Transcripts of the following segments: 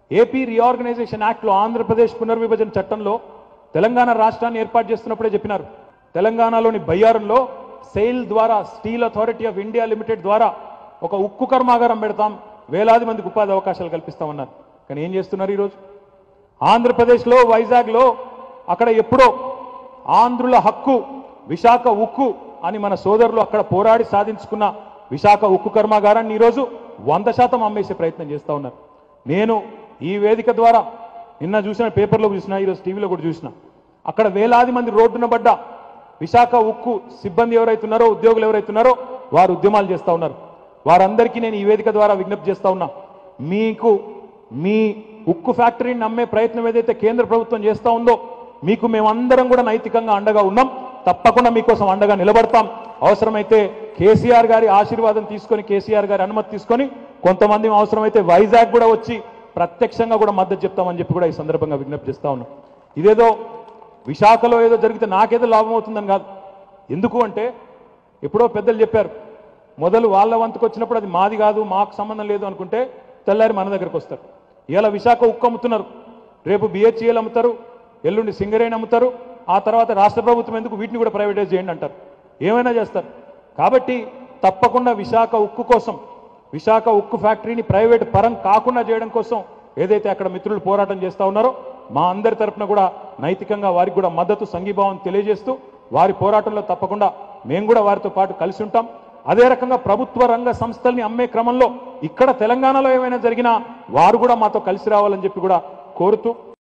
AP reorganisation యాక్ట్లో ఆంధ్రప్రదేశ్ పునర్విభజన చట్టంలో తెలంగాణ రాష్ట్రాన్ని ఏర్పాటు చేస్తున్నప్పుడే చెప్పినారు తెలంగాణలోని బయ్యారంలో సెయిల్ ద్వారా Steel Authority of India Limited ద్వారా ఒక ఉక్కు కర్మాగారం పెడతాం వేలాది మందికి ఉపాధి అవకాశాలు కల్పిస్తామన్నారు కానీ ఏం చేస్తున్నారు ఈరోజు ఆంధ్రప్రదేశ్లో వైజాగ్లో అక్కడ ఎప్పుడో ఆంధ్రుల హక్కు విశాఖ ఉక్కు అని మన సోదరులు అక్కడ పోరాడి సాధించుకున్న విశాఖ ఉక్కు కర్మాగారాన్ని ఈరోజు వంద శాతం అమ్మేసే ప్రయత్నం చేస్తా ఉన్నారు నేను ఈ వేదిక ద్వారా నిన్న చూసిన పేపర్లో చూసిన ఈరోజు టీవీలో కూడా చూసిన అక్కడ వేలాది మంది రోడ్డున పడ్డ విశాఖ ఉక్కు సిబ్బంది ఎవరైతున్నారో ఉద్యోగులు ఎవరైతున్నారో వారు ఉద్యమాలు చేస్తా ఉన్నారు వారందరికీ నేను ఈ వేదిక ద్వారా విజ్ఞప్తి చేస్తా ఉన్నా మీకు మీ ఉక్కు ఫ్యాక్టరీని నమ్మే ప్రయత్నం ఏదైతే కేంద్ర ప్రభుత్వం చేస్తా ఉందో మీకు మేమందరం కూడా నైతికంగా అండగా ఉన్నాం తప్పకుండా మీకోసం అండగా నిలబడతాం అవసరమైతే కేసీఆర్ గారి ఆశీర్వాదం తీసుకొని కేసీఆర్ గారి అనుమతి తీసుకొని కొంతమంది అవసరమైతే వైజాగ్ కూడా వచ్చి ప్రత్యక్షంగా కూడా మద్దతు చెప్తామని చెప్పి కూడా ఈ సందర్భంగా విజ్ఞప్తి చేస్తా ఉన్నాం ఇదేదో విశాఖలో ఏదో జరిగితే నాకేదో లాభం అవుతుందని కాదు ఎందుకు అంటే ఎప్పుడో పెద్దలు చెప్పారు మొదలు వాళ్ళ వంతుకు వచ్చినప్పుడు అది మాది కాదు మాకు సంబంధం లేదు అనుకుంటే తెల్లారి మన దగ్గరకు వస్తారు ఇలా విశాఖ ఉక్కు అమ్ముతున్నారు రేపు బిహెచ్ఈఎల్ అమ్ముతారు ఎల్లుండి సింగరేణి అమ్ముతారు ఆ తర్వాత రాష్ట్ర ప్రభుత్వం ఎందుకు వీటిని కూడా ప్రైవేటైజ్ చేయండి అంటారు ఏమైనా చేస్తారు కాబట్టి తప్పకుండా విశాఖ ఉక్కు కోసం విశాఖ ఉక్కు ఫ్యాక్టరీని ప్రైవేట్ పరం కాకుండా చేయడం కోసం ఏదైతే అక్కడ మిత్రులు పోరాటం చేస్తా ఉన్నారో మా అందరి తరపున కూడా నైతికంగా వారికి కూడా మద్దతు సంఘీభావం తెలియజేస్తూ వారి పోరాటంలో తప్పకుండా మేము కూడా వారితో పాటు కలిసి ఉంటాం అదే రకంగా ప్రభుత్వ రంగ సంస్థల్ని అమ్మే క్రమంలో ఇక్కడ తెలంగాణలో ఏమైనా జరిగినా వారు కూడా మాతో కలిసి రావాలని చెప్పి కూడా కోరుతూ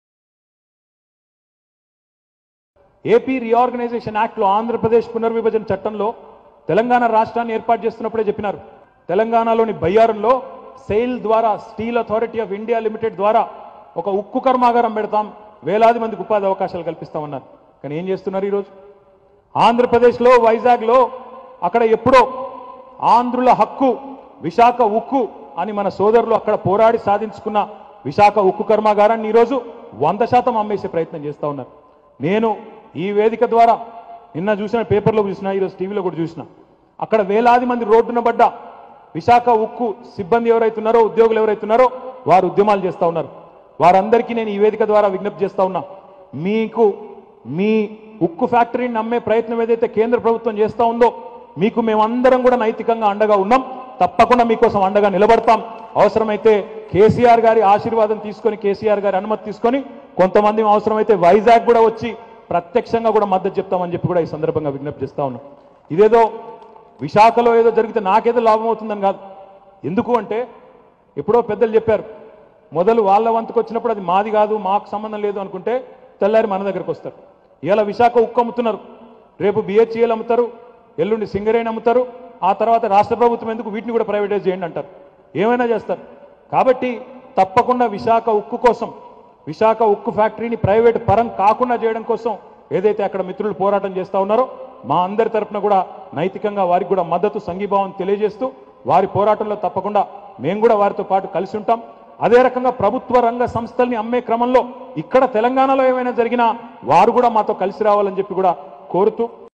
ఏపీ రీఆర్గనైజేషన్ యాక్ట్లో ఆంధ్రప్రదేశ్ పునర్విభజన చట్టంలో తెలంగాణ రాష్ట్రాన్ని ఏర్పాటు చేస్తున్నప్పుడే చెప్పినారు తెలంగాణలోని బయ్యారంలో సెయిల్ ద్వారా Steel Authority of India Limited ద్వారా ఒక ఉక్కు కర్మాగారం పెడతాం వేలాది మందికి ఉపాధి అవకాశాలు కల్పిస్తామన్నారు కానీ ఏం చేస్తున్నారు ఈరోజు ఆంధ్రప్రదేశ్లో వైజాగ్లో అక్కడ ఎప్పుడో ఆంధ్రుల హక్కు విశాఖ ఉక్కు అని మన సోదరులు అక్కడ పోరాడి సాధించుకున్న విశాఖ ఉక్కు కర్మాగారాన్ని ఈరోజు వంద శాతం అమ్మేసే ప్రయత్నం చేస్తా ఉన్నారు నేను ఈ వేదిక ద్వారా నిన్న చూసిన పేపర్లో చూసిన ఈరోజు టీవీలో కూడా చూసిన అక్కడ వేలాది మంది రోడ్డున పడ్డ విశాఖ ఉక్కు సిబ్బంది ఎవరైతున్నారో ఉద్యోగులు ఎవరైతున్నారో వారు ఉద్యమాలు చేస్తా ఉన్నారు వారందరికీ నేను ఈ వేదిక ద్వారా విజ్ఞప్తి చేస్తా ఉన్నా మీకు మీ ఉక్కు ఫ్యాక్టరీని నమ్మే ప్రయత్నం ఏదైతే కేంద్ర ప్రభుత్వం చేస్తా ఉందో మీకు మేమందరం కూడా నైతికంగా అండగా ఉన్నాం తప్పకుండా మీకోసం అండగా నిలబడతాం అవసరమైతే కేసీఆర్ గారి ఆశీర్వాదం తీసుకొని కేసీఆర్ గారి అనుమతి తీసుకొని కొంతమంది అవసరమైతే వైజాగ్ కూడా వచ్చి ప్రత్యక్షంగా కూడా మద్దతు చెప్తామని చెప్పి కూడా ఈ సందర్భంగా విజ్ఞప్తి చేస్తా ఉన్నాం ఇదేదో విశాఖలో ఏదో జరిగితే నాకేదో లాభం అవుతుందని కాదు ఎందుకు అంటే ఎప్పుడో పెద్దలు చెప్పారు మొదలు వాళ్ళ వంతుకు వచ్చినప్పుడు అది మాది కాదు మాకు సంబంధం లేదు అనుకుంటే తెల్లారి మన దగ్గరకు వస్తారు ఇలా విశాఖ ఉక్కు అమ్ముతున్నారు రేపు బిహెచ్ఈఎల్ అమ్ముతారు ఎల్లుండి సింగరేణి అమ్ముతారు ఆ తర్వాత రాష్ట్ర ప్రభుత్వం ఎందుకు వీటిని కూడా ప్రైవేటైజ్ చేయండి అంటారు ఏమైనా చేస్తారు కాబట్టి తప్పకుండా విశాఖ ఉక్కు కోసం విశాఖ ఉక్కు ఫ్యాక్టరీని ప్రైవేట్ పరం కాకుండా చేయడం కోసం ఏదైతే అక్కడ మిత్రులు పోరాటం చేస్తా ఉన్నారో మా అందరి తరపున కూడా నైతికంగా వారికి కూడా మద్దతు సంఘీభావం తెలియజేస్తూ వారి పోరాటంలో తప్పకుండా మేము కూడా వారితో పాటు కలిసి ఉంటాం అదే రకంగా ప్రభుత్వ రంగ సంస్థల్ని అమ్మే క్రమంలో ఇక్కడ తెలంగాణలో ఏమైనా జరిగినా వారు కూడా మాతో కలిసి రావాలని చెప్పి కూడా కోరుతూ